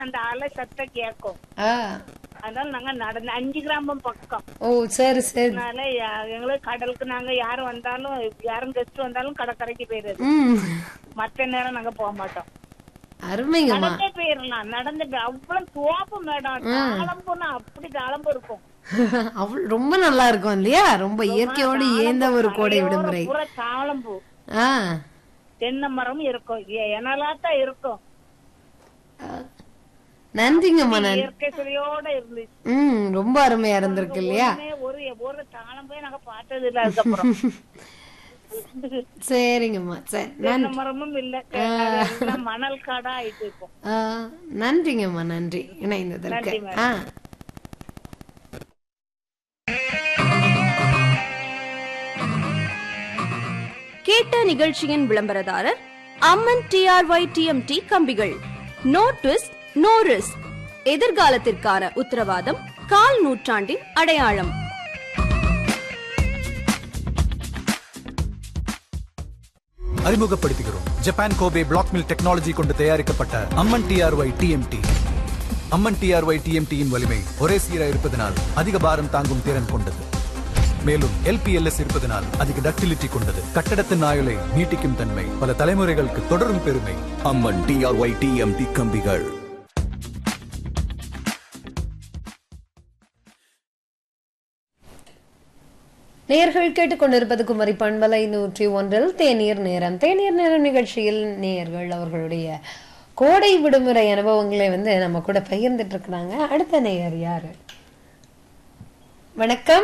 அந்த அலை சத்தம் கேட்கும் ஆ அதனால நாங்க நடந்து அஞ்சு கிராமம் பக்கம் ஓ சரி சரி அதனால யா- எங்களுக்கு கடலுக்கு நாங்க யாரும் வந்தாலும் யாரும் கெஸ்ட் வந்தாலும் கடற்கரைக்கு போயிருது ம் மத்த நேரம் நாங்க போக மாட்டோம் அருமைங்கம்மா நடந்தே போயிடலாம் நடந்து போய் அவ்வளவு துவாப்பு மேடம் தாளம்புனா அப்படி தாளம்பு இருக்கும் அவள் ரொம்ப நல்லா இருக்கும் இல்லையா ரொம்ப இயற்கையோடு ஏந்த ஒரு கோடை விடுமுறை பூரா தாளம்பூ ஆ தென்னை மரம் இருக்கும் எனலாத்தான் இருக்கும் நன்றிங்கம்மா நன்றி இயற்கை சுவையோட இருந்துச்சு ம் ரொம்ப அருமையா இருந்திருக்கு இல்லையா ஒண்ணுமே ஒரு ஒரு தாளம்பே நாங்க பார்த்தது இல்ல அதுக்கப்புறம் சரிங்கம்மா சரி தென்னை மரமும் இல்ல எல்லாம் மணல் காடா ஆயிட்டு இருக்கும் ஆ, நன்றிங்கம்மா நன்றி இணைந்ததற்கு நன்றி, ஆ கேட்ட நிகழ்ச்சியின் விளம்பரதாரர் அம்மன் டிஆர்ஒய் டிஎம்டி கம்பிகள் நோ ட்விஸ்ட் நோ ரிஸ்க் எதிர்காலத்திற்கான உத்தரவாதம் கால் நூற்றாண்டின் அடையாளம் அறிமுகப்படுத்துகிறோம் Japan Kobe block mill technology கொண்டு தயாரிக்கப்பட்ட Amman T R Y T M T Amman T R Y டிஎம்டியின் வலிமை ஒரே சீரா இருப்பதனால் அதிக பாரம் தாங்கும் திறன் கொண்டது மேலும் எல்பிஎல்எஸ் இருப்பதனால் அதிக டக்டிலிட்டி கொண்டது கட்டடத்தின் ஆயுளை நீட்டிக்கும் தன்மை பல தலைமுறைகளுக்கு தொடரும் பெருமை அம்மன் டிஆர்ஒய் டிஎம்டி கம்பிகள் நேயர்கள் கேட்டுக்கொண்டிருப்பது குமரி பண்பலை நூற்றி ஒன்றில் தேநீர் நேரம் தேநீர் நேரம் நிகழ்ச்சியில் நேயர்கள் அவர்களுடைய கோடை விடுமுறை அனுபவங்களை வந்து நம்ம கூட பகிர்ந்துட்டு இருக்கிறாங்க அடுத்த நேயர் யாரு வணக்கம்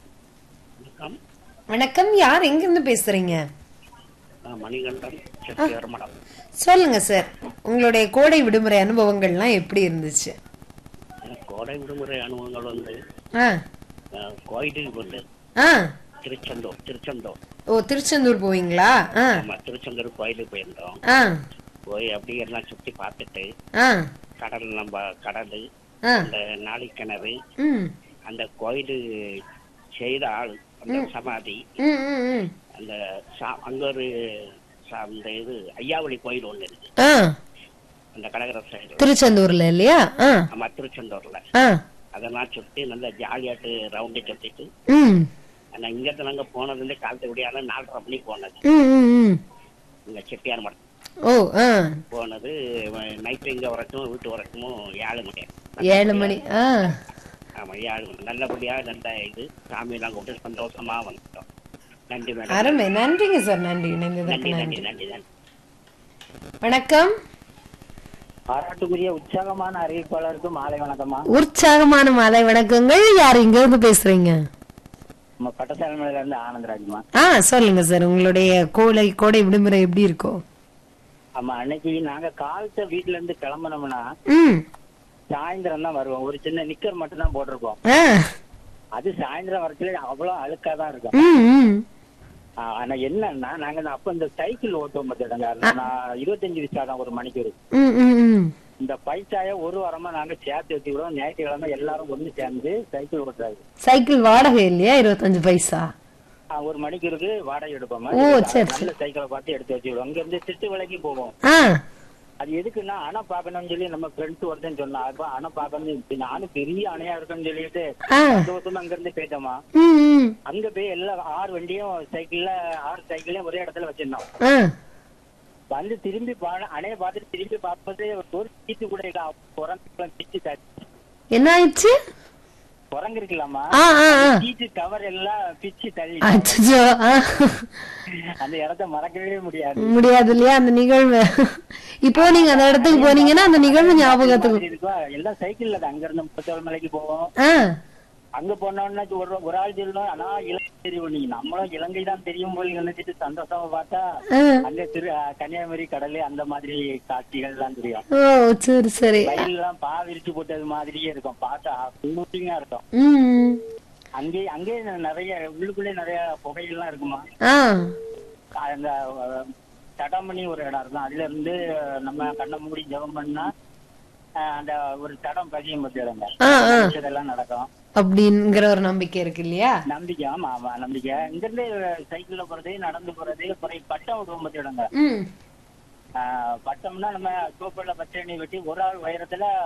வணக்கம் யார் எங்கிருந்து பேசுறீங்க நான் மணிகண்டன் செட்டியார் மடம் சொல்லுங்க சார் உங்களுடைய கோடை விடுமுறை அனுபவங்கள்லாம் எப்படி இருந்துச்சு எனக்கு கோடை விடுமுறை அனுபவங்கள் வந்து ஆ அஹ், கோயிலுக்கு வந்து ஆ திருச்செந்தூர் திருச்செந்தூர் ஓ திருச்செந்தூர் போவீங்களா ஆ நம்ம திருச்செந்தூர் கோயிலுக்கு போயிருந்தோம் ஆ போய் அப்படியே எல்லாம் சுத்தி பார்த்துட்டு ஆ கடல் நம்ம கடல் ஆ அந்த நாளிக்கிணறு ம் அந்த கோயிலு செய்த ஆள் அந்த சமாதி ம் ம் ம் அந்த சா- அங்க ஒரு சா- அந்த இது ஐயாவளி கோயில் ஒண்ணு இருக்கு ஆ அந்த கடற்கரை சைடு திருச்செந்தூர்ல இல்லையா ஆ நம்ம திருச்செந்தூர்ல ஆ அதெல்லாம் சுத்தி நல்லா ஜாலியாட்டு ரவுண்டு சுத்திட்டு ம் ஆனா இங்க இருந்து நாங்க போனது வந்து காலத்து விடியான நாலரை மணி போனது ம் ம் ம் இங்க செட்டியார் மடம் ஓ ஆ போனது நைட்டு இங்க வரைக்கும் வீட்டு வரைக்கும் ஏழு மணி ஏழு மணி ஆ ஆமா ஏழு மணி நல்லபடியா நல்ல இது சாமி எல்லாம் கூப்பிட்டு சந்தோஷமா வந்துட்டோம் நன்றி மேடம் அருமை நன்றிங்க சார் நன்றி இணைந்ததற்கு நன்றி நன்றி நன்றி நன்றி நன்றி வணக்கம் பாராட்டுக்குரிய உற்சாகமான அறிவிப்பாளருக்கு மாலை வணக்கம்மா உற்சாகமான மாலை வணக்கங்கள் யார் இங்க இருந்து பேசுறீங்க நம்ம பட்டசாலைமையில இருந்து ஆனந்தராஜ்மா ஆ சொல்லுங்க சார் உங்களுடைய கோடை கோடை விடுமுறை எப்படி இருக்கும் ஆமா அன்னைக்கு நாங்க காலத்தை வீட்டுல இருந்து கிளம்புனோம்னா ம் சாயந்தரம் தான் வருவோம் ஒரு சின்ன நிக்கர் மட்டும் தான் போட்டிருப்போம் ஆ அது சாயந்தரம் வரத்துல அவ்வளவு அழுக்கா தான் இருக்கும் ம் ம் ஆ, ஆனா என்னன்னா நாங்க இந்த அப்ப இந்த சைக்கிள் ஓட்டுவோம் பார்த்துடுங்க நான் இருபத்தஞ்சு விசா தான் ஒரு மணிக்கூர் ம் ம் ம் இந்த பைசாய ஒரு வாரமா நாங்க சேர்த்து வச்சுக்கிறோம் ஞாயிற்றுக்கிழமை எல்லாரும் ஒண்ணு சேர்ந்து சைக்கிள் ஓட்டுறாரு சைக்கிள் வாடகை இல்லையா இருபத்தஞ்சு பைசா ஆ, ஒரு மணிக்கூருக்கு வாடகை எடுப்போம் ஓ, சரி, நல்ல சைக்கிளை பார்த்து எடுத்து வச்சுக்கிறோம் அங்க இருந்து திட்டு விலைக்கு போவோம் ஆ அது எதுக்குன்னா அணை பார்க்கணும்னு சொல்லி நம்ம ஃப்ரெண்ட்ஸ் ஒருத்தன் சொன்னா அப்ப அணை பார்க்கணும் இப்படி நானும் பெரிய அணையா இருக்குன்னு சொல்லிட்டு ஆ சந்தோஷமா அங்க இருந்து போயிட்டோமா ம் ம் அங்க போய் எல்லா ஆறு வண்டியும் சைக்கிள்ல ஆறு சைக்கிளையும் ஒரே இடத்துல வச்சிருந்தோம் ஆ வந்து திரும்பி பா- அணைய பார்த்துட்டு திரும்பி பார்ப்பது ஒரு சீட்டு கூட இல்ல குரங்கு பிச்சு தட்டி என்ன ஆயிடுச்சு குரங்கு இருக்கலாமா ஆ ஆ ஆ சீட்டு கவர் எல்லாம் பிச்சு தள்ளி அச்சோ ஆ அந்த இடத்த மறக்கவே முடியாது முடியாது இல்லையா அந்த நிகழ்வு இப்போ நீங்க அந்த இடத்துக்கு போனீங்கன்னா அந்த நிகழ்வு ஞாபகத்துக்கு இருக்கும். எல்லாம் சைக்கிள்ல தான். அங்க இருந்து முப்பத்தோரு மலைக்கு போவோம் ஆ அங்க போனோம்னா ஒரு ஒரு ஆள் சொல்லணும் ஆனா இலங்கை தெரியும் நீ நம்மளும் இலங்கை தான் தெரியும் போய் நினைச்சிட்டு சந்தோஷமா பார்த்தா ஆ. அங்க திரு அஹ் கன்னியாகுமரி கடல் அந்த மாதிரி காட்சிகள் எல்லாம் தெரியும் ஓ சரி சரி வயல் எல்லாம் பா விரிச்சு போட்டது மாதிரியே இருக்கும் பார்த்தா ஃபுல்லிங்கா இருக்கும் ம் அங்கே அங்கே நிறைய உள்ளுக்குள்ளே நிறைய புகையெல்லாம் இருக்குமா ஆ அந்த அஹ், தடமணி ஒரு இடம் இருக்கும் அதுல இருந்து நம்ம கண்ணை மூடி ஜெபம் பண்ணா அஹ், அந்த ஒரு தடம் பதியம் பத்தி இடங்க ஆ, ஆ. இதெல்லாம் நடக்கும் அப்படிங்கிற ஒரு நம்பிக்கை இருக்கு இல்லையா நம்பிக்கை ஆமா ஆமா நம்பிக்கை இங்க இருந்து சைக்கிள்ல போறது நடந்து போறது அப்புறம் பட்டம் விடுவோம் பத்தி இடங்க ம் ஆஹ், பட்டம்னா நம்ம சோப்புல பச்சை எண்ணெய் வெட்டி ஒரு ஆள் உயரத்துல